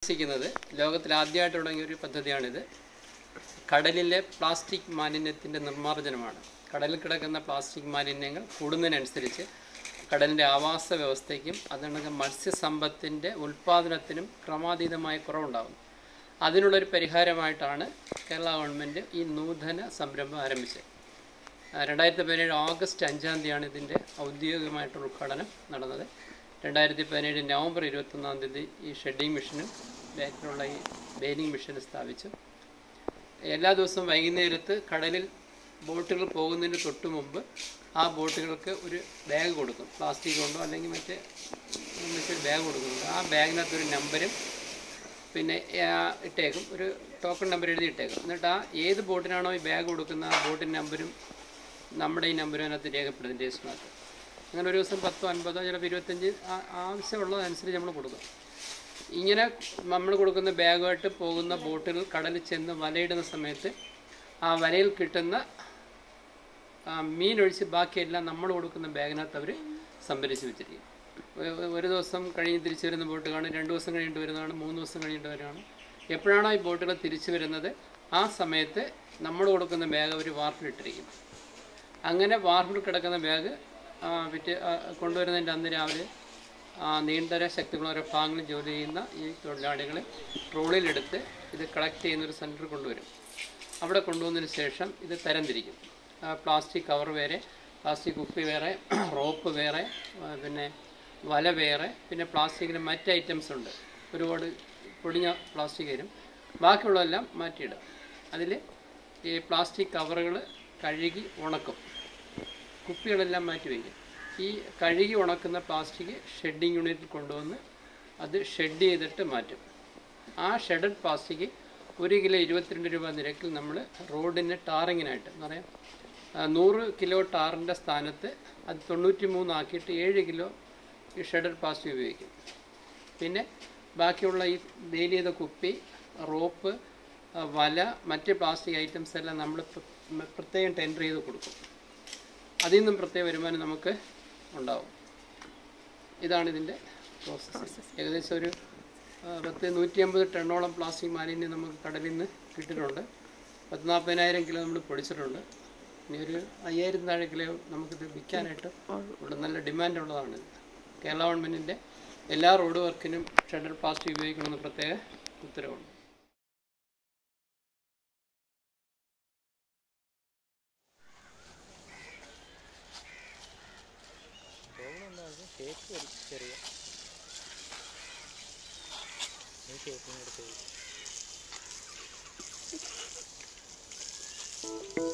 ഉദ്ദേശിക്കുന്നത് ലോകത്തിൽ ആദ്യമായിട്ട് തുടങ്ങിയ ഒരു പദ്ധതിയാണിത് കടലിലെ പ്ലാസ്റ്റിക് മാലിന്യത്തിൻ്റെ നിർമ്മാർജ്ജനമാണ് കടലിൽ കിടക്കുന്ന പ്ലാസ്റ്റിക് മാലിന്യങ്ങൾ കൂടുന്നതിനനുസരിച്ച് കടലിൻ്റെ ആവാസ വ്യവസ്ഥയ്ക്കും അതുകൊണ്ട് മത്സ്യസമ്പത്തിൻ്റെ ഉൽപ്പാദനത്തിനും ക്രമാതീതമായ കുറവുണ്ടാകുന്നു അതിനുള്ളൊരു പരിഹാരമായിട്ടാണ് കേരള ഗവൺമെൻറ് ഈ നൂതന സംരംഭം ആരംഭിച്ചത് ആ, രണ്ടായിരത്തി പതിനേഴ് ഓഗസ്റ്റ് അഞ്ചാം തീയതിയാണ് ഇതിൻ്റെ ഔദ്യോഗികമായിട്ടുള്ള ഉദ്ഘാടനം നടന്നത് രണ്ടായിരത്തി പതിനേഴ് നവംബർ ഇരുപത്തൊന്നാം തീയതി ഈ ഷെഡിങ് മെഷീനും ബാക്കിലുള്ള ഈ ബെയിലിംഗ് മെഷീനും സ്ഥാപിച്ചു എല്ലാ ദിവസവും വൈകുന്നേരത്ത് കടലിൽ ബോട്ടുകൾ പോകുന്നതിന് തൊട്ട് മുമ്പ് ആ ബോട്ടുകൾക്ക് ഒരു ബാഗ് കൊടുക്കും പ്ലാസ്റ്റിക് കൊണ്ടോ അല്ലെങ്കിൽ മറ്റേ മറ്റേ ബാഗ് കൊടുക്കുന്നുണ്ട് ആ ബാഗിനകത്ത് ഒരു നമ്പരും പിന്നെ ആ, ഇട്ടേക്കും ഒരു ടോക്കൺ നമ്പർ എഴുതി ഇട്ടേക്കും എന്നിട്ട് ആ ഏത് ബോട്ടിനാണോ ഈ ബാഗ് കൊടുക്കുന്ന ആ ബോട്ടിൻ്റെ നമ്പരും നമ്മുടെ ഈ നമ്പരും അതിനകത്ത് രേഖപ്പെടുത്തും രജിസ്റ്ററിനകത്ത് അങ്ങനെ ഒരു ദിവസം പത്തോ അൻപതോ ചിലപ്പോൾ ഇരുപത്തഞ്ച് ആ- ആവശ്യമുള്ളതനുസരിച്ച് നമ്മൾ കൊടുക്കും ഇങ്ങനെ നമ്മൾ കൊടുക്കുന്ന ബാഗുമായിട്ട് പോകുന്ന ബോട്ടുകൾ കടലിൽ ചെന്ന് വലയിടുന്ന സമയത്ത് ആ വലയിൽ കിട്ടുന്ന ആ, മീൻ ഒഴിച്ച് ബാക്കിയെല്ലാം നമ്മൾ കൊടുക്കുന്ന ബാഗിനകത്ത് അവർ സംഭരിച്ച് വെച്ചിരിക്കും ഒരു- ഒരു ദിവസം കഴിഞ്ഞ് തിരിച്ചു വരുന്ന ബോട്ട് കാണും രണ്ട് ദിവസം കഴിഞ്ഞിട്ട് വരുന്നതാണ് മൂന്ന് ദിവസം കഴിഞ്ഞിട്ട് വരുന്നതാണ് എപ്പോഴാണോ ഈ ബോട്ടുകൾ തിരിച്ചു വരുന്നത് ആ സമയത്ത് നമ്മൾ കൊടുക്കുന്ന ബാഗ് അവർ വാർപ്പിലിട്ടിരിക്കും അങ്ങനെ വാർപ്പിൽ കിടക്കുന്ന ബാഗ് വിറ്റ് ആ, കൊണ്ടുവരുന്നതിൻ്റെ അന്ന് രാവിലെ ആ, നീണ്ടര ശക്തികളുള്ള ഓരോ ഭാഗങ്ങളിൽ ജോലി ചെയ്യുന്ന ഈ തൊഴിലാളികളെ ട്രോളിയിലെടുത്ത് ഇത് കളക്ട് ചെയ്യുന്ന ഒരു സെൻറ്റർ കൊണ്ടുവരും അവിടെ കൊണ്ടുവന്നതിന് ശേഷം ഇത് തരംതിരിക്കും ആ, പ്ലാസ്റ്റിക് കവർ വേറെ പ്ലാസ്റ്റിക് കുപ്പി വേറെ റോപ്പ് വേറെ ആ, പിന്നെ വല വേറെ പിന്നെ പ്ലാസ്റ്റിക്കിന് മറ്റ് ഐറ്റംസ് ഉണ്ട് ഒരുപാട് പൊടിഞ്ഞ പ്ലാസ്റ്റിക് വരും ബാക്കിയുള്ളതെല്ലാം മാറ്റിയിടും അതിൽ ഈ പ്ലാസ്റ്റിക് കവറുകൾ കഴുകി ഉണക്കും കുപ്പികളെല്ലാം മാറ്റി വയ്ക്കും ഈ കഴുകി ഉണക്കുന്ന പ്ലാസ്റ്റിക് ഷെഡിങ് യൂണിറ്റിൽ കൊണ്ടുവന്ന് അത് ഷെഡ് ചെയ്തിട്ട് മാറ്റും ആ ഷെഡഡ് പ്ലാസ്റ്റിക് ഒരു കിലോ ഇരുപത്തിരണ്ട് രൂപ നിരക്കിൽ നമ്മൾ റോഡിന് ടാറിങ്ങിനായിട്ട് എന്ന് പറയാം ആ, നൂറ് കിലോ ടാറിൻ്റെ സ്ഥാനത്ത് അത് തൊണ്ണൂറ്റി മൂന്നാക്കിയിട്ട് ഏഴ് കിലോ ഈ ഷെഡഡ് പ്ലാസ്റ്റിക് ഉപയോഗിക്കും പിന്നെ ബാക്കിയുള്ള ഈ ബെയിൽ ചെയ്ത കുപ്പി റോപ്പ് ആ, വല മറ്റ് പ്ലാസ്റ്റിക് ഐറ്റംസ് എല്ലാം നമ്മൾ പ്ര- പ്രത്യേകം ടെൻഡർ ചെയ്ത് കൊടുക്കും അതിൽ നിന്നും പ്രത്യേക വരുമാനം നമുക്ക് ഉണ്ടാവും ഇതാണ് ഇതിൻ്റെ പ്രോസസ്സ് ഏകദേശം ഒരു ആ, പത്ത് നൂറ്റി അമ്പത് ടണ്ണോളം പ്ലാസ്റ്റിക് മാലിന്യം നമുക്ക് കടലിൽ നിന്ന് കിട്ടിയിട്ടുണ്ട് പത്ത് നാൽപ്പതിനായിരം കിലോ നമ്മൾ പൊടിച്ചിട്ടുണ്ട് ഇനി ഒരു അയ്യായിരം താഴെ കിലോ നമുക്കിത് വിൽക്കാനായിട്ട് ഉള്ള നല്ല ഡിമാൻഡ് ഉള്ളതാണ് ഇത്. കേരള ഗവൺമെൻറ്റിൻ്റെ എല്ലാ റോഡ് വർക്കിനും ഷെഡർ പ്ലാസ്റ്റിക് ഉപയോഗിക്കണമെന്ന് പ്രത്യേക ഉത്തരവുണ്ട് കേക്ക് ചെറിയ ഈ കേക്കിന് എടുത്ത്